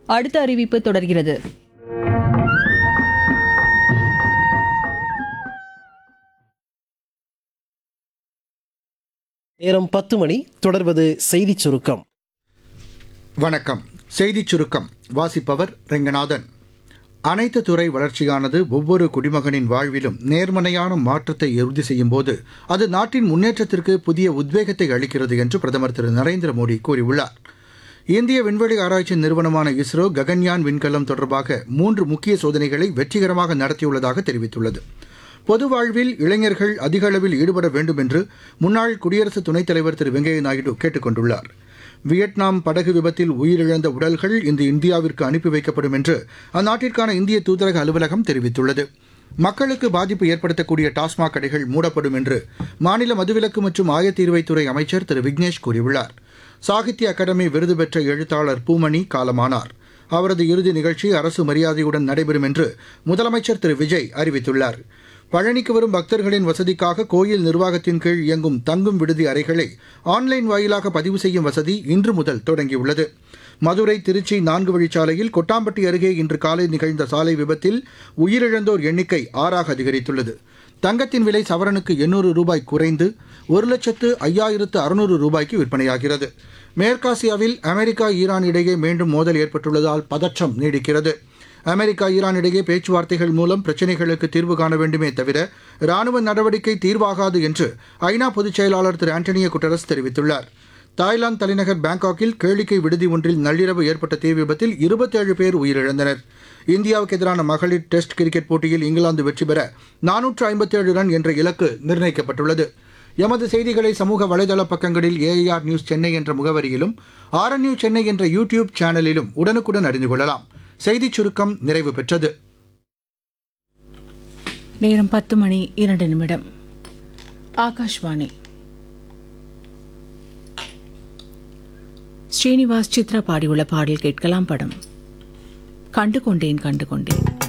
அடுத்த அறிவிப்பு தொடர்கிறது நேரம் பத்து மணி தொடர்வது செய்திச் சுருக்கம் வணக்கம் செய்திச் சுருக்கம் வாசிப்பவர் ரெங்கநாதன் அனைத்து துறை வளர்ச்சியானது ஒவ்வொரு குடிமகனின் வாழ்விலும் நேர்மறையான மாற்றத்தை உறுதி செய்யும் போது அது நாட்டின் முன்னேற்றத்திற்கு புதிய உத்வேகத்தை அளிக்கிறது என்று பிரதமர் திரு நரேந்திர மோடி கூறியுள்ளார் இந்திய விண்வெளி ஆராய்ச்சி நிறுவனமான இஸ்ரோ ககன்யான் விண்கலம் தொடர்பாக மூன்று முக்கிய சோதனைகளை வெற்றிகரமாக நடத்தியுள்ளதாக தெரிவித்துள்ளது பொது வாழ்வில் இளைஞர்கள் அதிக அளவில் ஈடுபட வேண்டும் என்று முன்னாள் குடியரசு துணைத் தலைவர் திரு வெங்கையா நாயுடு கேட்டுக் கொண்டுள்ளார் வியட்நாம் படகு விபத்தில் உயிரிழந்த உடல்கள் இன்று இந்தியாவிற்கு அனுப்பி வைக்கப்படும் என்று அந்நாட்டிற்கான இந்திய தூதரக அலுவலகம் தெரிவித்துள்ளது மக்களுக்கு பாதிப்பு ஏற்படுத்தக்கூடிய டாஸ்மாக் கடைகள் மூடப்படும் என்று மாநில மதுவிலக்கு மற்றும் ஆயத்தீர்வைத்துறை அமைச்சர் திரு விக்னேஷ் கூறியுள்ளார் சாகித்ய அகாடமி விருது பெற்ற எழுத்தாளர் பூமணி காலமானார் அவரது இறுதி நிகழ்ச்சி அரசு மரியாதையுடன் நடைபெறும் என்று முதலமைச்சர் திரு விஜய் அறிவித்துள்ளார் பழனிக்கு வரும் பக்தர்களின் வசதிக்காக கோயில் நிர்வாகத்தின் கீழ் இயங்கும் தங்கும் விடுதி அறைகளை ஆன்லைன் வாயிலாக பதிவு செய்யும் வசதி இன்று முதல் தொடங்கியுள்ளது மதுரை திருச்சி நான்கு வழிச்சாலையில் கொட்டாம்பட்டி அருகே இன்று காலை நிகழ்ந்த சாலை விபத்தில் உயிரிழந்தோர் எண்ணிக்கை ஆறாக அதிகரித்துள்ளது தங்கத்தின் விலை சவரனுக்கு எண்ணூறு ரூபாய் குறைந்து ஒரு லட்சத்து ஐயாயிரத்து அறுநூறு ரூபாய்க்கு விற்பனையாகிறது மேற்காசியாவில் அமெரிக்கா ஈரான் இடையே மீண்டும் மோதல் ஏற்பட்டுள்ளதால் பதற்றம் நீடிக்கிறது அமெரிக்கா ஈரான் இடையே பேச்சுவார்த்தைகள் மூலம் பிரச்சினைகளுக்கு தீர்வு காண வேண்டுமே தவிர ராணுவ நடவடிக்கை தீர்வாகாது என்று ஐநா பொதுச் செயலாளர் திரு ஆண்டனியோ குட்டரஸ் தெரிவித்துள்ளார் தாய்லாந்து தலைநகர் பாங்காக்கில் கேளிக்கை விடுதி ஒன்றில் நள்ளிரவு ஏற்பட்ட தீ விபத்தில் இருபத்தேழு பேர் உயிரிழந்தனர் இந்தியாவுக்கு எதிரான மகளிர் டெஸ்ட் கிரிக்கெட் போட்டியில் இங்கிலாந்து வெற்றி பெற நானூற்று ஐம்பத்தேழு ரன் என்ற இலக்கு நிர்ணயிக்கப்பட்டுள்ளது எமது செய்திகளை சமூக வலைதள பக்கங்களில் ஏஐஆர் நியூஸ் சென்னை என்ற முகவரியிலும் ஆர்என்யூ சென்னை என்ற யூடியூப் சேனலிலும் உடனுக்குடன் அறிந்து கொள்ளலாம் செய்திச் சுருக்கம் நிறைவு பெற்றது நேரம் பத்து மணி இரண்டு நிமிடம் ஆகாஷ்வாணி ஸ்ரீனிவாஸ் சித்ரா பாடியுள்ள பாடல் கேட்கலாம் படம் கண்டு கொண்டேன் கண்டு கொண்டேன்